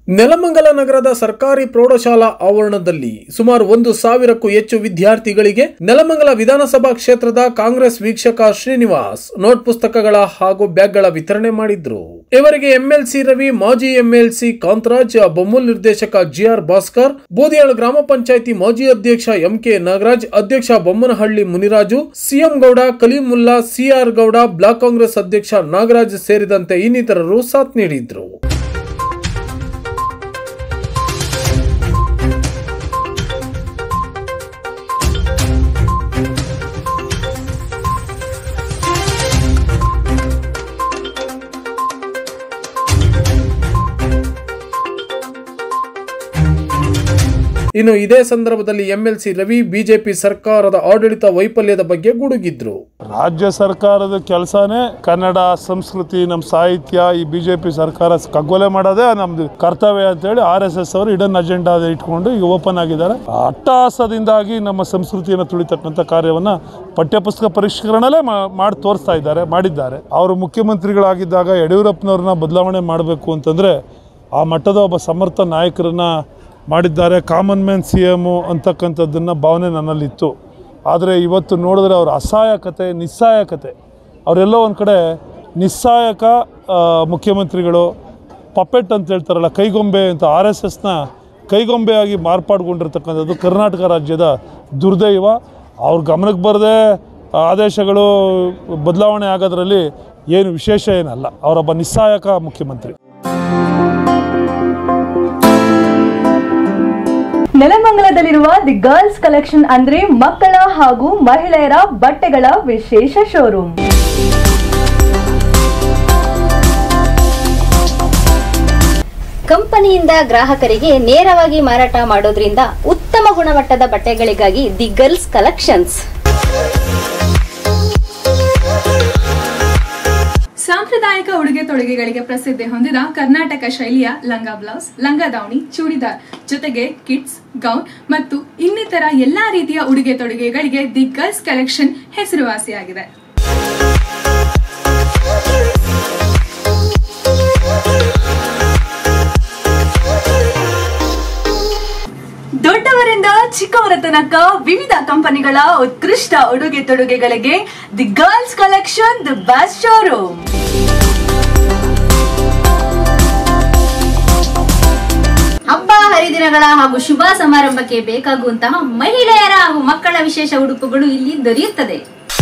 ನೆಲಮಂಗಲ ನಗರದ ಸರ್ಕಾರಿ ಪ್ರೌಢಶಾಲಾ ಆವರಣದಲ್ಲಿ ಸುಮಾರು ಒಂದು ಸಾವಿರಕ್ಕೂ ಹೆಚ್ಚು ವಿದ್ಯಾರ್ಥಿಗಳಿಗೆ ನೆಲಮಂಗಲ ವಿಧಾನಸಭಾ ಕ್ಷೇತ್ರದ ಕಾಂಗ್ರೆಸ್ ವೀಕ್ಷಕ ಶ್ರೀನಿವಾಸ್ ನೋಟ್ ಪುಸ್ತಕಗಳ ಹಾಗೂ ಬ್ಯಾಗ್ಗಳ ವಿತರಣೆ ಮಾಡಿದ್ರು ಇವರಿಗೆ ಎಂಎಲ್ಸಿ ರವಿ ಮಾಜಿ ಎಂಎಲ್ಸಿ ಕಾಂತರಾಜ್ ಬೊಮ್ಮೂಲ್ ನಿರ್ದೇಶಕ ಜಿಆರ್ ಭಾಸ್ಕರ್ ಬೂದಿಯಾಳು ಗ್ರಾಮ ಪಂಚಾಯಿತಿ ಮಾಜಿ ಅಧ್ಯಕ್ಷ ಎಂಕೆ ನಾಗರಾಜ್ ಅಧ್ಯಕ್ಷ Bommanahalli Muniraju CM Gowda Kalimulla CR Gowda block Congress ಅಧ್ಯಕ್ಷ ನಾಗರಾಜ್ ಸೇರಿದಂತೆ ಇನ್ನಿತರರು ಸಾಥ್ ನೀಡಿದ್ರು ಇನ್ನು ಇದೇ ಸಂದರ್ಭದಲ್ಲಿ ಎಂಎಲ್ಸಿ ರವಿ ಬಿಜೆಪಿ ಸರ್ಕಾರದ ಆಡಳಿತ ವೈಫಲ್ಯದ ಬಗ್ಗೆ ಗುಡುಗಿದ್ರು ರಾಜ್ಯ ಸರ್ಕಾರದ ಕೆಲಸನೇ ಕನ್ನಡ ಸಂಸ್ಕೃತಿ ನಮ್ಮ ಸಾಹಿತ್ಯ ಈ ಬಿ ಜೆ ಪಿ ಸರ್ಕಾರ ಕಗ್ಗೊಲೆ ಮಾಡೋದೇ ನಮ್ದು ಕರ್ತವ್ಯ ಅಂತೇಳಿ ಆರ್ ಎಸ್ ಎಸ್ ಅವರು ಇಡನ್ ಅಜೆಂಡಾ ಇಟ್ಕೊಂಡು ಈಗ ಓಪನ್ ಆಗಿದ್ದಾರೆ ಆ ಅಟ್ಟಹಾಸದಿಂದಾಗಿ ನಮ್ಮ ಸಂಸ್ಕೃತಿಯನ್ನು ತುಳಿತಕ್ಕಂಥ ಕಾರ್ಯವನ್ನು ಪಠ್ಯಪುಸ್ತಕ ಪರಿಷ್ಕರಣೆಲ್ಲೇ ಮಾಡಿ ತೋರಿಸ್ತಾ ಇದ್ದಾರೆ ಮಾಡಿದ್ದಾರೆ ಅವರು ಮುಖ್ಯಮಂತ್ರಿಗಳಾಗಿದ್ದಾಗ ಯಡಿಯೂರಪ್ಪನವ್ರನ್ನ ಬದಲಾವಣೆ ಮಾಡಬೇಕು ಅಂತಂದರೆ ಆ ಮಟ್ಟದ ಒಬ್ಬ ಸಮರ್ಥ ನಾಯಕರನ್ನ ಮಾಡಿದ್ದಾರೆ ಕಾಮನ್ ಮ್ಯಾನ್ ಸಿ ಎಮ್ಮು ಅಂತಕ್ಕಂಥದ್ದನ್ನು ಭಾವನೆ ನನ್ನಲ್ಲಿತ್ತು ಆದರೆ ಇವತ್ತು ನೋಡಿದ್ರೆ ಅವರ ಅಸಹಾಯಕತೆ ನಿಸ್ಸಹಾಯಕತೆ ಅವರೆಲ್ಲೋ ಒಂದು ಕಡೆ ನಿಸ್ಸಹಾಯಕ ಆ, ಮುಖ್ಯಮಂತ್ರಿಗಳು ಪಪೆಟ್ ಅಂತ ಹೇಳ್ತಾರಲ್ಲ ಕೈಗೊಂಬೆ ಅಂತ ಆರ್ ಎಸ್ ಎಸ್ನ ಕೈಗೊಂಬೆಯಾಗಿ ಮಾರ್ಪಾಡುಗೊಂಡಿರ್ತಕ್ಕಂಥದ್ದು ಕರ್ನಾಟಕ ರಾಜ್ಯದ ದುರ್ದೈವ ಅವ್ರ ಗಮನಕ್ಕೆ ಬರದೆ ಆದೇಶಗಳು ಬದಲಾವಣೆ ಆಗೋದ್ರಲ್ಲಿ ಏನು ವಿಶೇಷ ಏನಲ್ಲ ಅವರೊಬ್ಬ ನಿಸ್ಸಹಾಯಕ ಮುಖ್ಯಮಂತ್ರಿ ನೆಲಮಂಗಲದಲ್ಲಿರುವ ದಿ ಗರ್ಲ್ಸ್ ಕಲೆಕ್ಷನ್ ಅಂದ್ರೆ ಮಕ್ಕಳ ಹಾಗೂ ಮಹಿಳೆಯರ ಬಟ್ಟೆಗಳ ವಿಶೇಷ ಶೋರೂಮ್ ಕಂಪನಿಯಿಂದ ಗ್ರಾಹಕರಿಗೆ ನೇರವಾಗಿ ಮಾರಾಟ ಮಾಡೋದ್ರಿಂದ ಉತ್ತಮ ಗುಣಮಟ್ಟದ ಬಟ್ಟೆಗಳಿಗಾಗಿ ದಿ ಗರ್ಲ್ಸ್ ಕಲೆಕ್ಷನ್ಸ್ ಸಾಂಪ್ರದಾಯಿಕ ಉಡುಗೆ ತೊಡುಗೆಗಳಿಗೆ ಪ್ರಸಿದ್ಧಿ ಹೊಂದಿದ ಕರ್ನಾಟಕ ಶೈಲಿಯ ಲಂಗ ಬ್ಲೌಸ್ ಲಂಗ ದಾವಣಿ ಚೂಡಿದಾರ್ ಜೊತೆಗೆ ಕಿಡ್ಸ್ ಗೌನ್ ಮತ್ತು ಇನ್ನಿತರ ಎಲ್ಲಾ ರೀತಿಯ ಉಡುಗೆ ತೊಡುಗೆಗಳಿಗೆ ದಿ ಗರ್ಲ್ಸ್ ಕಲೆಕ್ಷನ್ ಹೆಸರುವಾಸಿಯಾಗಿದೆ ದೊಡ್ಡವರಿಂದ ಚಿಕ್ಕವರ ತನಕ ವಿವಿಧ ಕಂಪನಿಗಳ ಉತ್ಕೃಷ್ಟ ಉಡುಗೆ ತೊಡುಗೆಗಳಿಗೆ the girls collection the best showroom ಹಬ್ಬ ಹರಿದಿನಗಳ ಹಾಗೂ ಶುಭ ಸಮಾರಂಭಕ್ಕೆ ಬೇಕಾಗುವಂತಹ ಮಹಿಳೆಯರ ಹಾಗೂ ಮಕ್ಕಳ ವಿಶೇಷ ಉಡುಪುಗಳು ಇಲ್ಲಿ ದೊರೆಯುತ್ತದೆ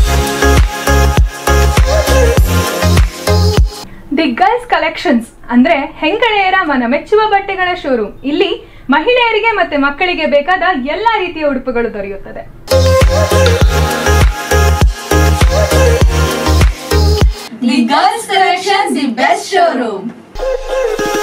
ದಿ ಗರ್ಲ್ಸ್ ಕಲೆಕ್ಷನ್ಸ್ ಅಂದ್ರೆ ಹೆಂಗಳೆಯರ ಮನ ಮೆಚ್ಚುವ ಬಟ್ಟೆಗಳ ಶೋರೂಮ್ ಇಲ್ಲಿ ಮಹಿಳೆಯರಿಗೆ ಮತ್ತೆ ಮಕ್ಕಳಿಗೆ ಬೇಕಾದ ಎಲ್ಲಾ ರೀತಿಯ ಉಡುಪುಗಳು ದೊರೆಯುತ್ತದೆ the girls collection the best showroom